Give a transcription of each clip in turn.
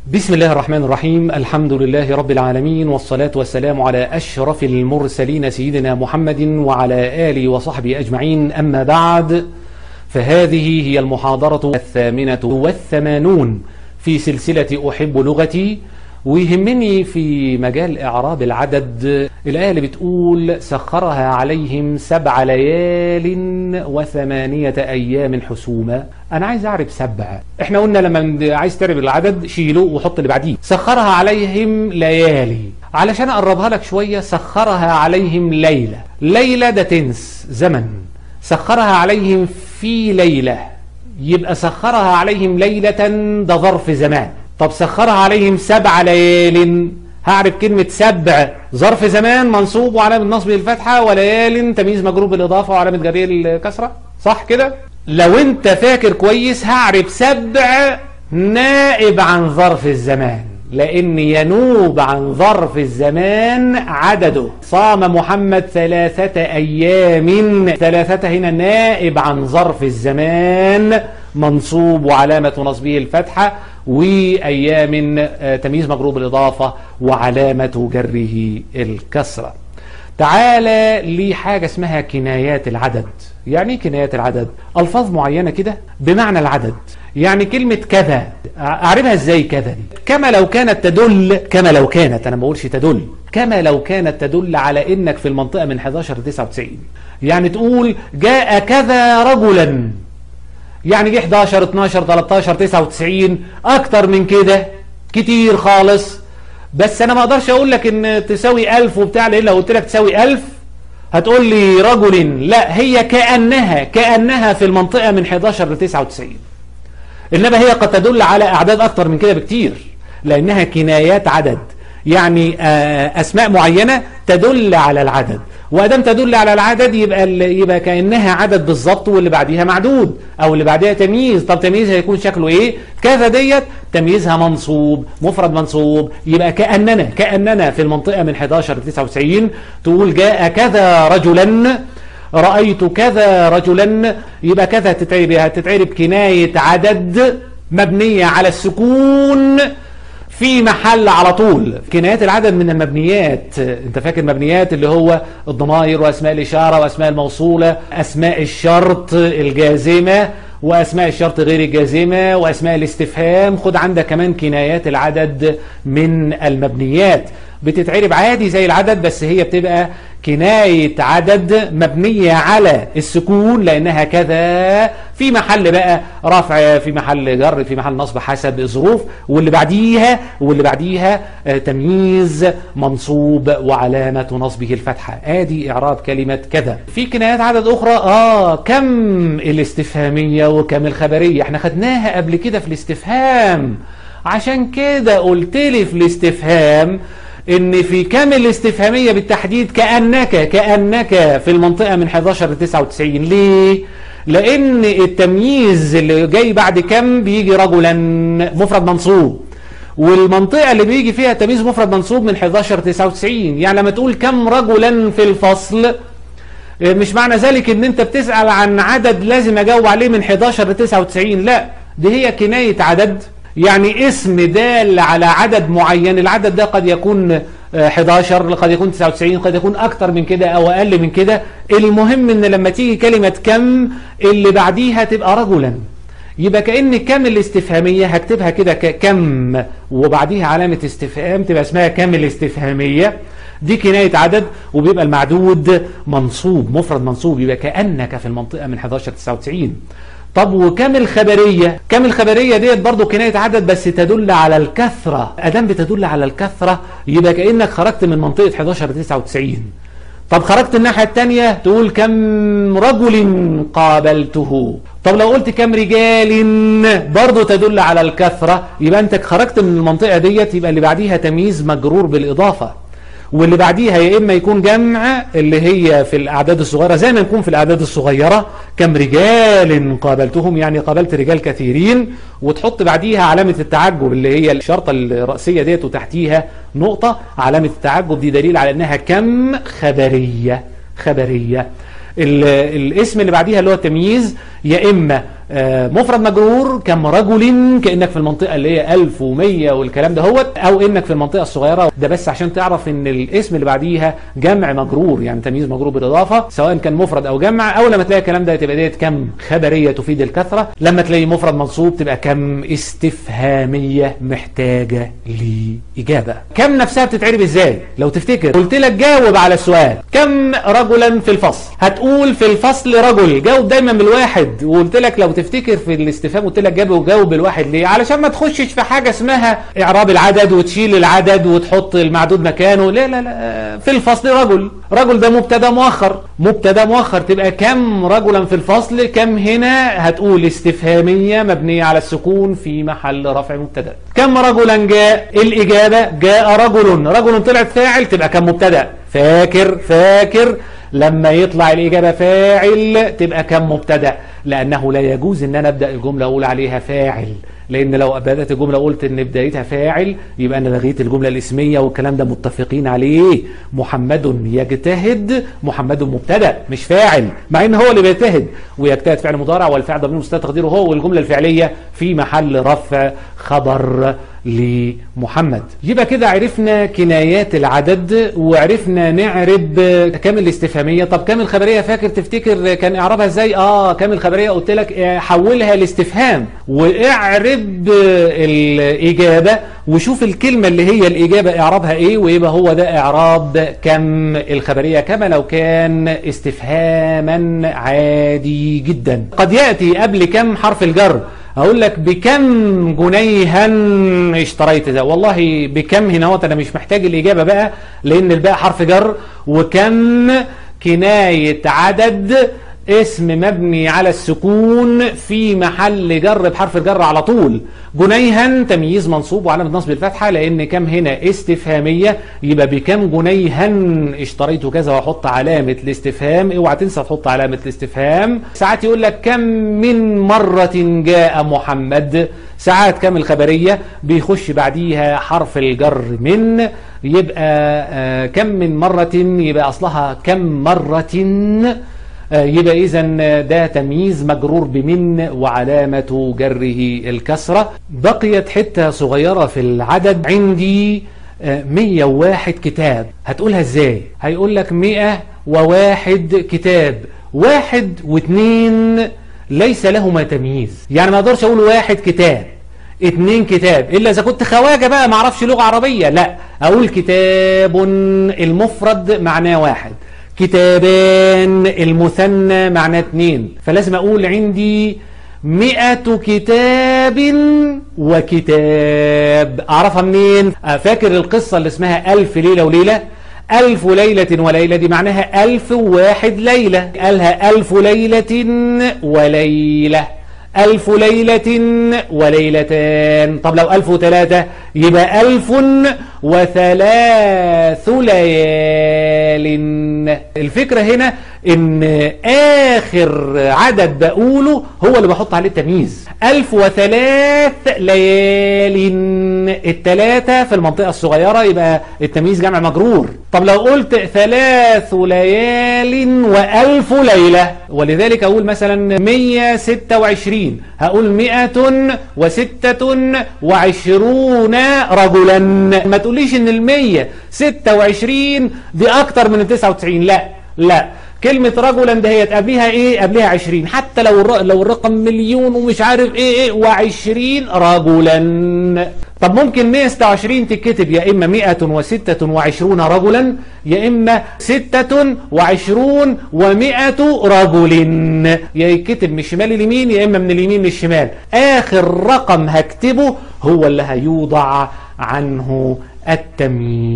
بسم الله الرحمن الرحيم الحمد لله رب العالمين والصلاة والسلام على أشرف المرسلين سيدنا محمد وعلى آله وصحبه أجمعين أما بعد فهذه هي المحاضرة الثامنة والثمانون في سلسلة أحب لغتي ويهمني في مجال إعراب العدد الآية اللي بتقول سخرها عليهم سبع ليال وثمانية أيام حسوما أنا عايز أعرف سبع إحنا قلنا لما عايز تعرف العدد شيله وحط اللي بعديه سخرها عليهم ليالي علشان أقربها لك شوية سخرها عليهم ليلة ليلة ده تنس زمن سخرها عليهم في ليلة يبقى سخرها عليهم ليلة ده ظرف زمان طب سخرها عليهم سبع ليال هعرف كلمة سبع ظرف زمان منصوب وعلامة نصبه الفتحة وليال تمييز مجرور بالإضافة وعلامة جريه الكسرة صح كده لو انت فاكر كويس هعرف سبع نائب عن ظرف الزمان لأن ينوب عن ظرف الزمان عدده صام محمد ثلاثة أيام ثلاثة هنا نائب عن ظرف الزمان منصوب وعلامة نصبه الفتحة وأيام تمييز مجرور بالإضافة وعلامة جره الكسرة تعالى لحاجة اسمها كنايات العدد يعني ايه كنايات العدد ألفاظ معينة كده بمعنى العدد يعني كلمة كذا أعرفها ازاي كذا دي كما لو كانت تدل كما لو كانت أنا ما بقولش تدل كما لو كانت تدل على إنك في المنطقة من 11 ل 99 يعني تقول جاء كذا رجلا يعني جه 11 12 13 99 اكتر من كده كتير خالص بس انا ما اقدرش اقول لك ان تساوي 1000 وبتاع لان لو قلت لك تساوي 1000 هتقول لي رجل لا هي كانها كانها في المنطقه من 11 ل 99 انما هي قد تدل على اعداد اكتر من كده بكتير لانها كنايات عدد يعني اسماء معينه تدل على العدد وادام تدل على العدد يبقى يبقى كانها عدد بالظبط واللي بعديها معدود او اللي بعديها تمييز طب تمييزها هيكون شكله ايه كذا ديت تمييزها منصوب مفرد منصوب يبقى كاننا كاننا في المنطقه من 11 ل 99 تقول جاء كذا رجلا رايت كذا رجلا يبقى كذا تتعرب هتتعرب كنايه عدد مبنيه على السكون في محل على طول كنايات العدد من المبنيات انت فاكر مبنيات اللي هو الضمائر واسماء الاشاره واسماء الموصوله اسماء الشرط الجازمه واسماء الشرط غير الجازمه واسماء الاستفهام خد عندك كمان كنايات العدد من المبنيات بتتعرب عادي زي العدد بس هي بتبقى كناية عدد مبنية على السكون لأنها كذا في محل بقى رفع في محل جر في محل نصب حسب الظروف واللي بعديها واللي بعديها تمييز منصوب وعلامة نصبه الفتحة ادي إعراب كلمة كذا في كنايات عدد أخرى آه كم الاستفهامية وكم الخبرية احنا خدناها قبل كده في الاستفهام عشان كده قلت لي في الاستفهام ان في كم الاستفهامية بالتحديد كأنك كأنك في المنطقة من 11 ل 99 ليه لان التمييز اللي جاي بعد كم بيجي رجلا مفرد منصوب والمنطقة اللي بيجي فيها تمييز مفرد منصوب من 11 ل 99 يعني لما تقول كم رجلا في الفصل مش معنى ذلك ان انت بتسأل عن عدد لازم اجاوب عليه من 11 ل 99 لا دي هي كناية عدد يعني اسم دال على عدد معين العدد ده قد يكون 11 قد يكون 99 قد يكون أكتر من كده أو أقل من كده المهم ان لما تيجي كلمة كم اللي بعديها تبقى رجلا يبقى كأن كم الاستفهامية هكتبها كده كم وبعديها علامة استفهام تبقى اسمها كم الاستفهامية دي كناية عدد وبيبقى المعدود منصوب مفرد منصوب يبقى كأنك في المنطقة من 11 99 طب وكم الخبرية كم الخبرية ديت برضو كناية عدد بس تدل على الكثرة أدام بتدل على الكثرة يبقى كأنك خرجت من منطقة 11 ل 99 طب خرجت الناحية التانية تقول كم رجل قابلته طب لو قلت كم رجال برضو تدل على الكثرة يبقى انت خرجت من المنطقة ديت يبقى اللي بعديها تمييز مجرور بالإضافة واللي بعديها يا إما يكون جمع اللي هي في الأعداد الصغيرة زي ما يكون في الأعداد الصغيرة كم رجال قابلتهم يعني قابلت رجال كثيرين وتحط بعديها علامة التعجب اللي هي الشرطة الرأسية ديت وتحتيها نقطة علامة التعجب دي دليل على أنها كم خبرية خبرية الاسم اللي بعديها اللي هو التمييز يا إما آه، مفرد مجرور كم رجل كانك في المنطقه اللي هي 1100 والكلام ده هو او انك في المنطقه الصغيره ده بس عشان تعرف ان الاسم اللي بعديها جمع مجرور يعني تمييز مجرور بالاضافه سواء كان مفرد او جمع او لما تلاقي الكلام ده تبقى ديت كم خبريه تفيد الكثره لما تلاقي مفرد منصوب تبقى كم استفهاميه محتاجه لاجابه كم نفسها بتتعرب ازاي لو تفتكر قلت لك جاوب على السؤال كم رجلا في الفصل هتقول في الفصل رجل جاوب دايما بالواحد وقلت لك لو تفتكر في الاستفهام قلت لك جاوب وجاوب بالواحد ليه علشان ما تخشش في حاجه اسمها اعراب العدد وتشيل العدد وتحط المعدود مكانه لا لا لا في الفصل رجل رجل ده مبتدا مؤخر مبتدا مؤخر تبقى كم رجلا في الفصل كم هنا هتقول استفهاميه مبنيه على السكون في محل رفع مبتدا كم رجلا جاء الاجابه جاء رجل رجل طلعت فاعل تبقى كم مبتدا فاكر فاكر لما يطلع الإجابة فاعل تبقى كم مبتدأ لأنه لا يجوز أن أنا أبدأ الجملة أقول عليها فاعل لأن لو بدأت الجملة قلت أن بدايتها فاعل يبقى أنا لغيت الجملة الاسمية والكلام ده متفقين عليه محمد يجتهد محمد مبتدأ مش فاعل مع أن هو اللي بيجتهد ويجتهد فعل مضارع والفعل ضمير مستتر تقديره هو والجملة الفعلية في محل رفع خبر لمحمد يبقى كده عرفنا كنايات العدد وعرفنا نعرب كم الاستفهامية طب كم الخبرية فاكر تفتكر كان اعرابها ازاي اه كم الخبرية قلت لك حولها لاستفهام واعرب الاجابة وشوف الكلمة اللي هي الاجابة اعرابها ايه ويبقى هو ده اعراب كم الخبرية كما لو كان استفهاما عادي جدا قد يأتي قبل كم حرف الجر هقول لك بكم جنيها اشتريت ده والله بكم هنا انا مش محتاج الاجابه بقى لان الباء حرف جر وكم كنايه عدد اسم مبني على السكون في محل جر بحرف الجر على طول جنيها تمييز منصوب وعلامة نصب الفتحة لأن كم هنا استفهامية يبقى بكم جنيها اشتريت كذا واحط علامة الاستفهام اوعى تنسى تحط علامة الاستفهام ساعات يقول لك كم من مرة جاء محمد ساعات كم الخبرية بيخش بعديها حرف الجر من يبقى كم من مرة يبقى أصلها كم مرة يبقى إذا ده تمييز مجرور بمن وعلامة جره الكسرة بقيت حتة صغيرة في العدد عندي 101 كتاب هتقولها ازاي هيقول لك 101 كتاب واحد واثنين ليس لهما تمييز يعني ما اقدرش اقول واحد كتاب اتنين كتاب الا اذا كنت خواجه بقى ما اعرفش لغه عربيه لا اقول كتاب المفرد معناه واحد كتابان المثنى معناه اتنين فلازم اقول عندي مئة كتاب وكتاب اعرفها منين فاكر القصة اللي اسمها الف ليلة وليلة ألف ليلة وليلة دي معناها ألف واحد ليلة قالها ألف ليلة وليلة ألف ليلة وليلتان طب لو ألف وثلاثة يبقى ألف وثلاث ليال الفكرة هنا ان آخر عدد بقوله هو اللي بحط عليه التمييز ألف وثلاث ليال التلاتة في المنطقة الصغيرة يبقى التمييز جمع مجرور طب لو قلت ثلاث ليال وألف ليلة ولذلك أقول مثلا 126 هقول 106 وعشرون رجلا ما تقوليش ان المية 26 دي اكتر من ال 99 لا لا كلمة رجلا دهيت قبلها ايه قبلها 20 حتى لو الر... لو الرقم مليون ومش عارف ايه ايه و20 رجلا طب ممكن 126 تتكتب يا اما 126 رجلا يا اما 26 و100 رجل يا يتكتب من الشمال اليمين يا اما من اليمين للشمال اخر رقم هكتبه هو اللي هيوضع عنه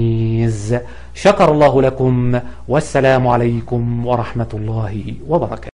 التمييز شكر الله لكم والسلام عليكم ورحمة الله وبركاته